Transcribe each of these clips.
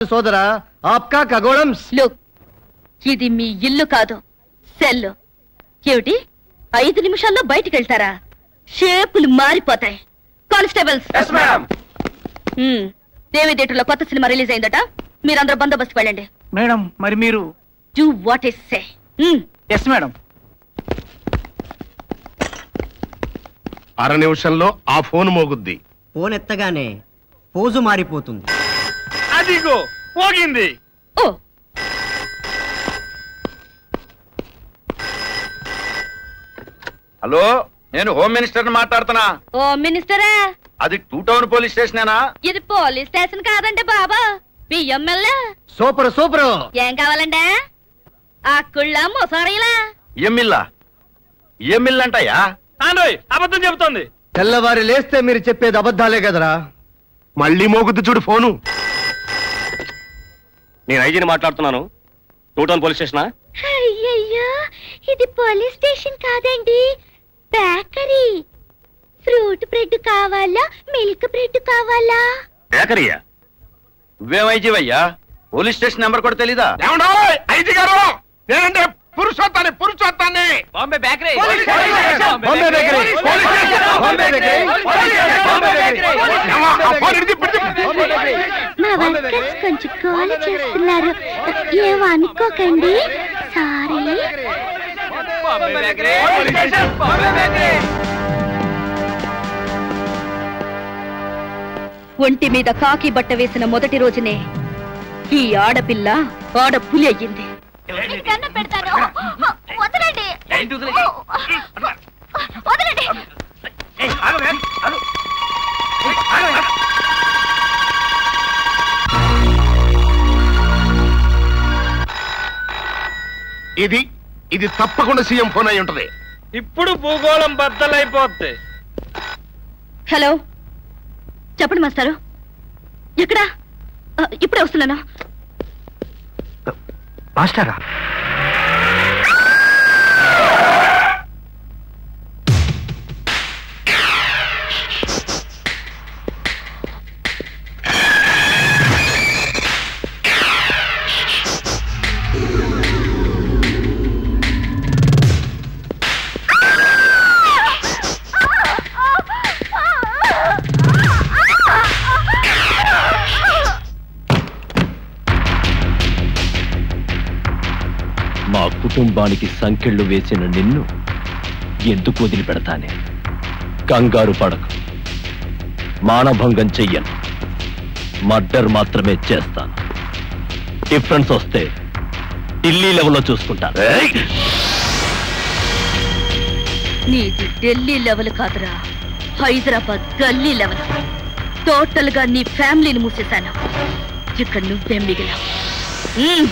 సోదరా ఆప్కా ఖగోళం లుక్ ఇది మీ ఇల్లు కాదు సెల్ ఏమిటి ఐదు నిమిషాల్లో బయటికి వెళ్తారా షేపులు మారిపోతాయి కానిస్టేబుల్స్ హ్మ్, దేవి థియేటర్లో కొత్త సినిమా రిలీజ్ అయిందట మీరందరూ బందోబస్తు వెళ్ళండి మేడం మరి మీరు do what is say yes madam అర నిమిషంలో ఆ ఫోన్ మోగుద్ది ఫోన్ ఎత్తగానే పోజు మారిపోతుంది అదిగో పోగింది ఓ హలో నేను హోమ్ మినిస్టర్ మాట్లాడుతున్నా ఓ మినిస్టరా అది టూ టౌన్ పోలీస్ స్టేషనేనా ఇది పోలీస్ స్టేషన్ కాదండి బాబా మీ ఎమ్మెల్యే సూపర్ సూపర్ ఏం కావాలండి ఆ కుళ్ళ ముసారీలా ఎమ్మిల్లా ఎమ్మిల్లంటయ్యా నాన్నోయ్ అబద్ధం చెబుతోంది తెల్లవారి లేస్తే మీరు చెప్పేది అబద్ధాలే కదరా మళ్ళీ మోగుద్ది చూడు ఫోను నేను ఐజీని మాట్లాడుతున్నాను టూ టౌన్ పోలీస్ స్టేషనా అయ్యయ్యో ఇది పోలీస్ స్టేషన్ కాదండి బేకరీ ఫ్రూట్ బ్రెడ్ కావాలా మిల్క్ బ్రెడ్ కావాలా బేకరీయా నువ్వేమైజీవయ్యా పోలీస్ స్టేషన్ నెంబర్ కూడా తెలీదా ఏమండోయ్? ఐజీ గారు నేనంటే పురుషోత్తాన్ని పురుషోత్తాన్ని Bombay bakery Bombay bakery Bombay bakery Bombay bakery ఏమ్మా, ఆ ఫోన్ ఇడిది, ఇడిది. మా వర్కర్స్ కొంచెం గోల చేస్తున్నారు ఏమనుకోకండి సారీ ఒంటి మీద కాకి బట్ట వేసిన మొదటి రోజునే ఈ ఆడపిల్ల ఆడ పులి అయ్యింది వదలండి వదలండి ఇది ఇది తప్పకుండా సీఎం ఫోన్ అయి ఉంటది ఇప్పుడు భూగోళం బద్దలైపోద్ది హలో చెప్పండి మాస్టారు ఎక్కడా ఆ, ఇప్పుడే వస్తున్నాను మాస్టరా మా కుటుంబానికి సంకెళ్ళు వేసిన నిన్ను ఎందుకు వదిలిపెడతానే కంగారు పడకు మానభంగం చెయ్యను మర్డర్ మాత్రమే చేస్తాను డిఫరెన్స్ వస్తే ఢిల్లీ లెవెల్లో చూసుకుంటాను నీది ఢిల్లీ లెవెల్ కాదురా హైదరాబాద్ గల్లీ లెవెల్ టోటల్ గా నీ ఫ్యామిలీని మూసేశాను ఇక్కడ నువ్వే మిగిలావు మ్మ్.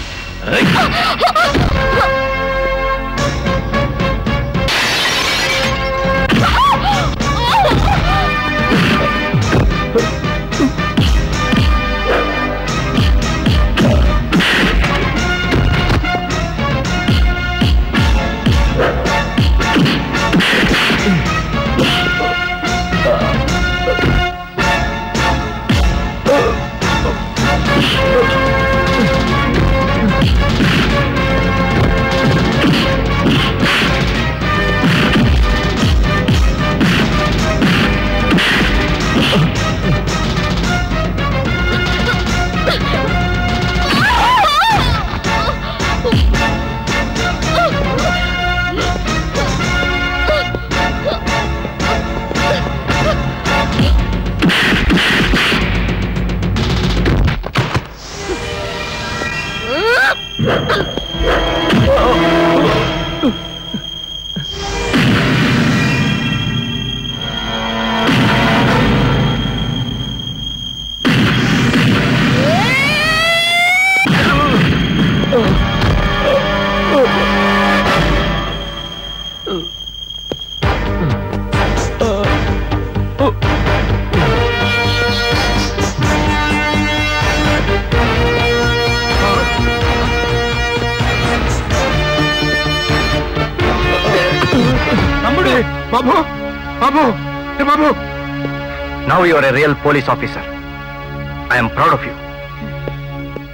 తమ్ముడు బాబు బాబు ఏ బాబు now you're a real police officer I'm proud of you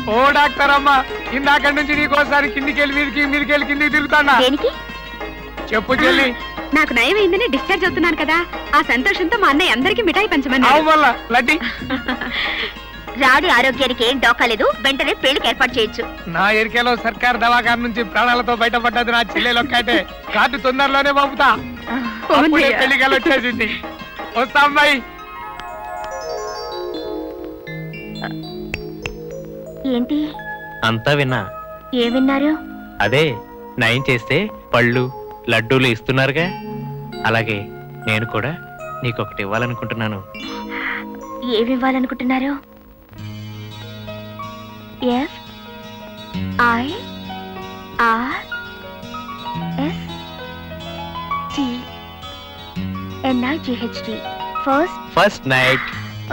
ఓ డాక్టర్ అమ్మ ఇందాక నుంచి నీకోసారి కిందికి వెళ్ళి మీదికి మీదికి వెళ్ళి కిందికి తిరుగుతానా దేనికి చెప్పు చెల్లి నాకు నయం అయిందని డిశ్చార్జ్ అవుతున్నాను కదా ఆ సంతోషంతో మా అన్నయ్య అందరికి మిఠాయి అవు పంచమన్నారు మళ్ళా లడ్డి రాడి ఆరోగ్యానికి ఏం డోకాలేదు వెంటనే పెళ్లికి ఏర్పాటు చేయొచ్చు నా ఎరికేలో సర్కార్ దవాఖాన నుంచి ప్రాణాలతో బయటపడ్డది నా చెల్లెలు ఒక్కటే కార్డు తొందరలోనే పంపుతా అప్పుడే పెళ్లికలు వచ్చేసింది వస్తా అమ్మాయి ఏంటి అంతా విన్నా ఏ విన్నారు అదే నయం చేస్తే పళ్ళు లడ్డూలు ఇస్తున్నారుగా అలాగే నేను కూడా నీకొకటి ఇవ్వాలనుకుంటున్నాను ఏమి ఇవ్వాలనుకుంటున్నారు F I R S T N I G H T first first night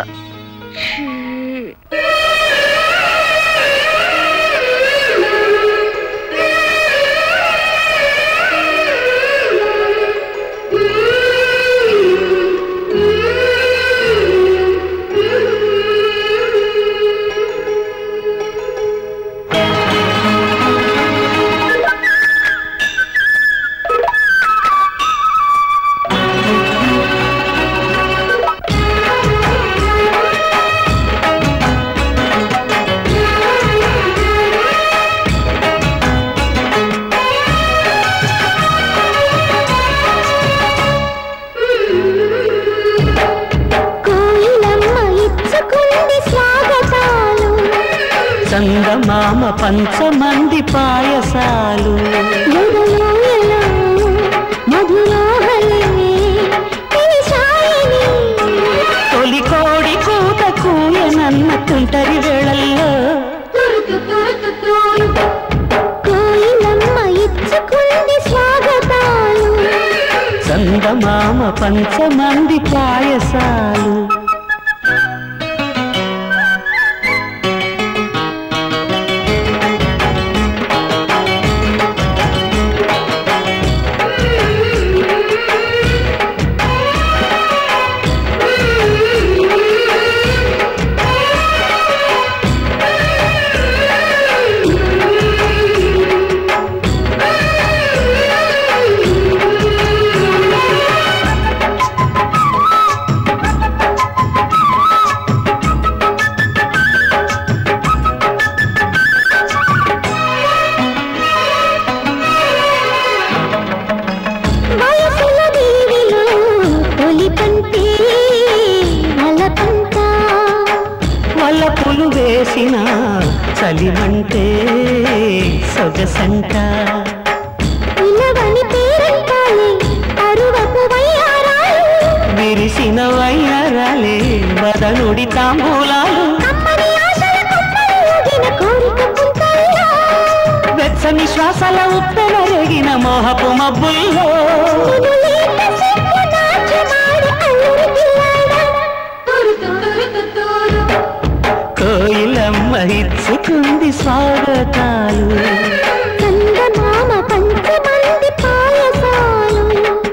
కోయిలమ్మ ఇచ్చుకుంది స్వాగతాలు చందమామ పంచమంది పాయసాలు ఎదలోయలో మధురోహలే తెలిసాయని తొలి కోడి కూత కూయనన్న తుంటరి వేళల్లో కోయిలమ్మ ఇచ్చుకుంది స్వాగతాలు చందమామ పంచమంది పాయసాలు వయసుల వీడిలో తొలి పంటే నలపంట వల్లపులు వేసిన చలిమంటే సొగసంట ఇలవని పేరంటాలే అరువపు వయ్యారాలు విరిసిన వయ్యారాలే వదనుడి తాంబూలాలు కమ్మని ఆశల కొమ్మలు ఊగిన కోరిక పుంతల్లో వెచ్చని శ్వాసల ఉప్పెన రేగిన మోహపు మబ్బుల్లో నులేత సిగ్గు నాట్యమాడి అల్లరి పిల్లాడా. కోయిలమ్మ ఇచ్చుకుంది స్వాగతాలు చందమామ పంచమంది పాయసాలు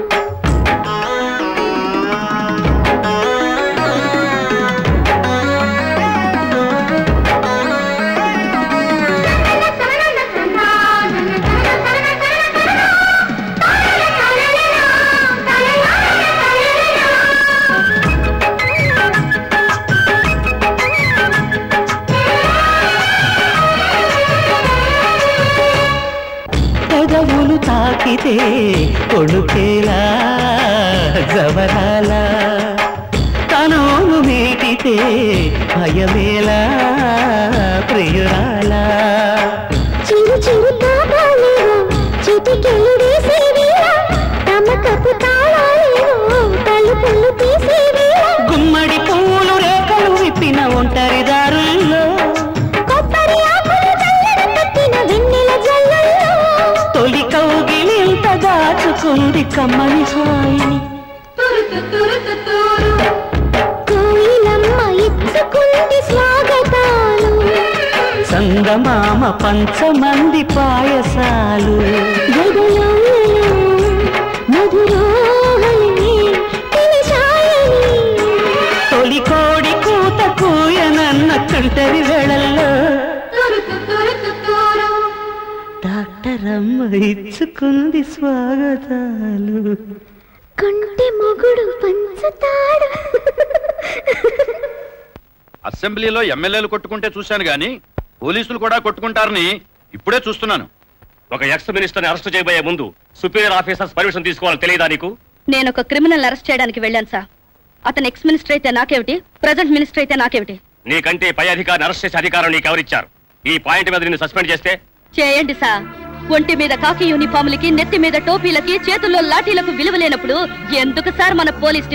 పెదవులు తాకితే కొడుకేలా జవరాల తనువులు మీటితే భయమేలా ప్రియురాలా చిరు చిరు తాపాలేవో చిటికెలు వేసేవేళ తమకపు తాళాలేవో తలుపులు తీసేవేళ గుమ్మడి పువ్వులు రేఖలు విప్పిన ఒంటరి దారుల్లో కొబ్బరి ఆకులు చల్లడ పెట్టిన వెన్నెల జల్లల్లో తొలి కౌగిలింత దాచుకుంది కమ్మని హాయిని కోయిలమ్మ ఇచ్చుకుంది స్వాగతాలు చందమామ పంచమంది పాయసాలు గగలోయలో మధురోహలే తెలిసాయని తొలి కోడి కూత కూయనన్న తుంటరి వేళల్లో తురు పట్టరమ్మ ఇచ్చుకుంది స్వాగతాలు కొంటె మొగుడు పంచుతాడు అసెంబ్లీలో ఎమ్మెల్యేలు కొట్టుకుంటే చూశాను గాని పోలీసులు కూడా కొట్టుకుంటారని ఇప్పుడే చూస్తున్నాను ఒక ఎక్స్ మినిస్టర్ ని అరెస్ట్ చేయబోయే ముందు సుపీరియర్ ఆఫీసర్స్ పర్మిషన్ తీసుకోవాలని తెలియదా నీకు నేను ఒక క్రిమినల్ అరెస్ట్ చేయడానికి వెళ్ళాను సార్ అతను ఎక్స్ మినిస్టర్ అయితే నాకేమిటి ప్రజెంట్ మినిస్టర్ అయితే నాకేమిటి నీకంటే పై అధికారిని అరెస్ట్ చేసే అధికారం నీకు ఎవరిచ్చారు ఈ పాయింట్ మీద నిన్ను సస్పెండ్ చేస్తే చేయండి సార్ ఒంటి మీద కాకి యూనిఫాములకి నెత్తి మీద టోపీలకి చేతుల్లో లాఠీలకు విలువ లేనప్పుడు ఎందుకు సార్ మన పోలీస్